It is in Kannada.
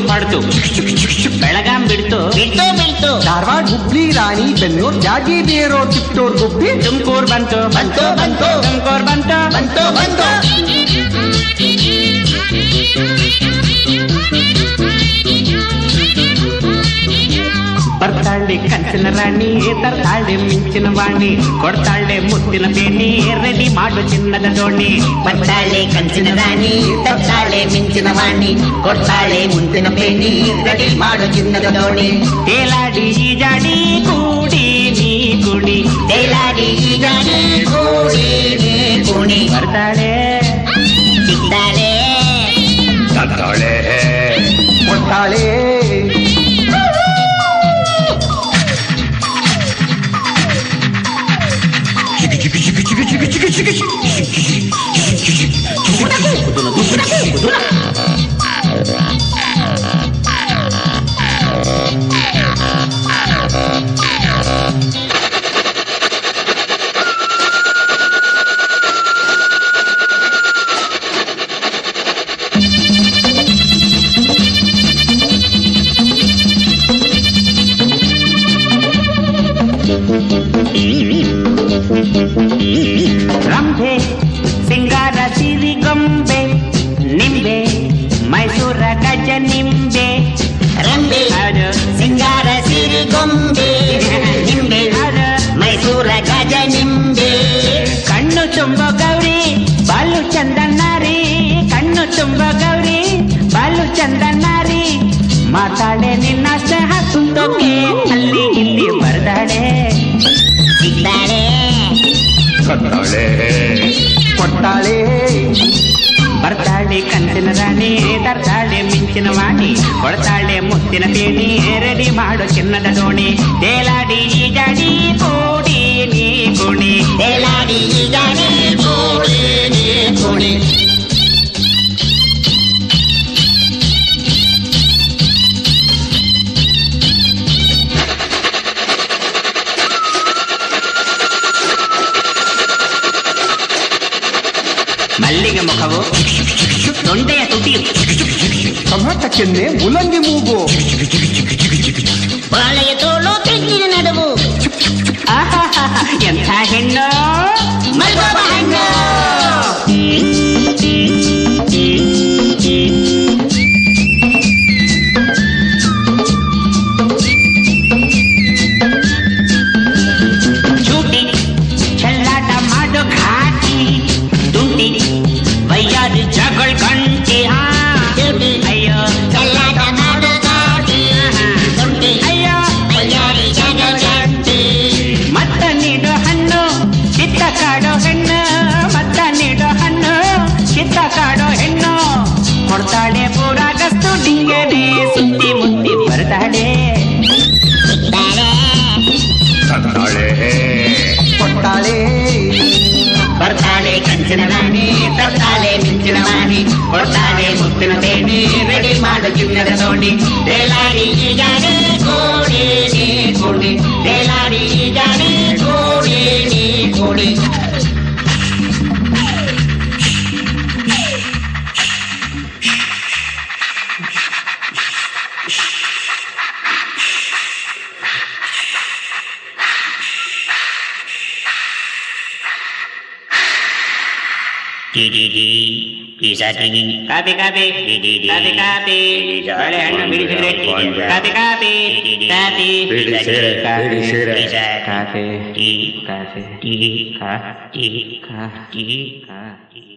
ಹೊಡೆದು ಬೆಳಗಾಂ ಬಿಡ್ತು ಬಿಡ್ತು ಬಿಡ್ತು ಧಾರವಾಡ ಹುಬ್ಳಿ ರಾಣಿ ಬೆನ್ನೂರ್ ಜಾಗಿ ಬೇರೋರ್ ಚಿತ್ತೂರ್ ಗುಬ್ಬಿ ತುಮಕೂರು ಬಂತು ಬಂತು ಬಂತು ತುಮಕೂರು ಬಂತು ಬಂತು ಬಂತು ಬರ್ತಾಳೆ ಕಂಚಿನ ರಾಣಿ ತರ್ತಾಳೆ ಮಿಂಚಿನ ವಾಣಿ ಕೊಡ್ತಾಳೆ ಮುತ್ತಿನ ಬೇಣಿ ರೆಡಿ ಮಾಡು ಚಿನ್ನದ ದೋಣಿ ಬರ್ತಾಳೆ ಕಂಚಿನ ರಾಣಿ ತತ್ತಾಳೆ ಮಿಂಚಿನ ವಾಣಿ ಕೊಡ್ತಾಳೆ ಮುಂದಿನ ಪೇಣಿ ರೆಡಿ ಮಾಡು ಚಿನ್ನದ ದೋಣಿ ತೇಲಾಡಿ ಈಜಾಡಿ ಕೂಡಿ ನೀ ಕುಡಿ ತೇಲಾಡಿ ಜಾಡಿ ಕೂಡಿ ನೀ ಕೂಡಿ ಬರ್ತಾಳೆ ಸಿಗ್ತಾಳೆ ಕೊಡ್ತಾಳೆ ರಂಭೆ ಸಿಂಗಾರ ಸಿರಿಗೊಂಬೆ ನಿಂಬೆ ಮೈಸೂರ ಗಜ ನಿಂಬೆ ರಂಬೆ ಹೌದು ಸಿಂಗಾರ ಸಿರಿ ಗೊಂಬೆ ನಿಂಬೆ ಹೌದು ಮೈಸೂರ ಗಜ ನಿಂಬೆ ಕಣ್ಣು ತುಂಬ ಗೌರಿ ಬಾಲು ಚಂದನ್ನಾರಿ ಕಣ್ಣು ತುಂಬ ಗೌರಿ ಬಾಲು ಚಂದನ್ನಾರಿ ಮಾತಾಡೆ ನಿನ್ನ ಸ್ನೇಹ ತುಂಬೋಕೆ ಅಲ್ಲಿ ಇಲ್ಲಿ ಬರ್ದಾಡೆ ಸಿಗ್ತಾಳೆ ಕೊಡ್ತಾಳೆ ಬರ್ತಾಳೆ ಕಂಚಿನ ರಾಣಿ ತರ್ತಾಳೆ ಮಿಂಚಿನ ವಾಣಿ ಕೊಡ್ತಾಳೆ ಮುತ್ತಿನ ಬೇಣಿ ರೆಡಿ ಮಾಡು ಚಿನ್ನದ ದೋಣಿ ತೇಲಾಡಿ ಈಜಾಡಿ ಕೂಡಿ ನೀ ಕುಣಿ ತೇಲಾಡಿ ಜಾಡಿ ಕೂಡಿ ನೀ ಕೂಡಿ ಮಲ್ಲಿಗೆ ಮುಖವು ದೊಂಡೆಯ ತುಟಿಯು ಸಂಹಟ ಕೆನ್ನೆ ಮುಲಂಗಿ ಮೂಗು ಬಾಳೆಯ ತೋಳು ತೆಂಗಿನ ನಡುವು ಆಹಾಹಾಹಾ, ಎಂಥ ಹೆಣ್ಣು ಮಲ್ಗೋಬ ಹಣ್ಣು ಚೂಟಿ ಚೆಲ್ಲಾಟ ಮಾಡು ಘಾಟಿ ತುಂಟಿ ವಯ್ಯಾರಿ ಜಗಳ ಗಂಟಿ ಹಾ ಚೂಟಿ. ಅಯ್ಯೋ ಕಲ್ಲಾಟ ಮಾಡು ಗಾಡಿ ತುಂಟಿ ಅಯ್ಯೋ ಬಯ್ಯಾರಿ ಜಗ ಜಂಟಿ ಮತ್ತ ನೀಡು ಹಣ್ಣು ಚಿತ್ತ ಕಾಡೋ ಹೆಣ್ಣು ಮತ್ತ ನೀಡು ಹಣ್ಣು ಚಿತ್ತ ಕಾಡೋ ಹೆಣ್ಣು ಕೊಡ್ತಾಳೆ ಪೂರಾಗಸ್ತು ಡಿಂಗನೆ ಸುತ್ತಿ ಮುತ್ತಿ ಬರ್ತಾಳೆ ಸಿಗ್ತಾಳೆ ಕೊಡ್ತಾಳೆ ಬರ್ತಾಳೆ ಕಂಚಿನ ರಾಣಿ ತರ್ತಾಳೆ ಮಿಂಚಿನ ವಾಣಿ ಕೊಡ್ತಾಳೆ ಮುತ್ತಿನ ಬೇಣಿ ರೆಡಿ ಮಾಡು ಚಿನ್ನದ ದೋಣಿ ತೇಲಾಡಿ ಜಾಡಿ ಕೂಡಿ ನೀ ಕೂಡಿ ತೇಲಾಡಿ ಜಾಡಿ ಕೂಡಿ ನೀ ಕೂಡಿ ಕಾಪಿ ಕಾಪಿ ಕಾಪಿ ಕಾಪಿ ಬಾಳೆಹಣ್ಣು ಬಿಡಿ ಸಿಗರೇಟ್ ಕಾಪಿ ಕಾಪಿ ಕಾಪಿ ಬಿಡಿ ಸೇರೆ, ಬಿಡಿ ಸೇರೆ. ಕಾಫಿ ಕಾಫಿ ಕಾ ಕಾ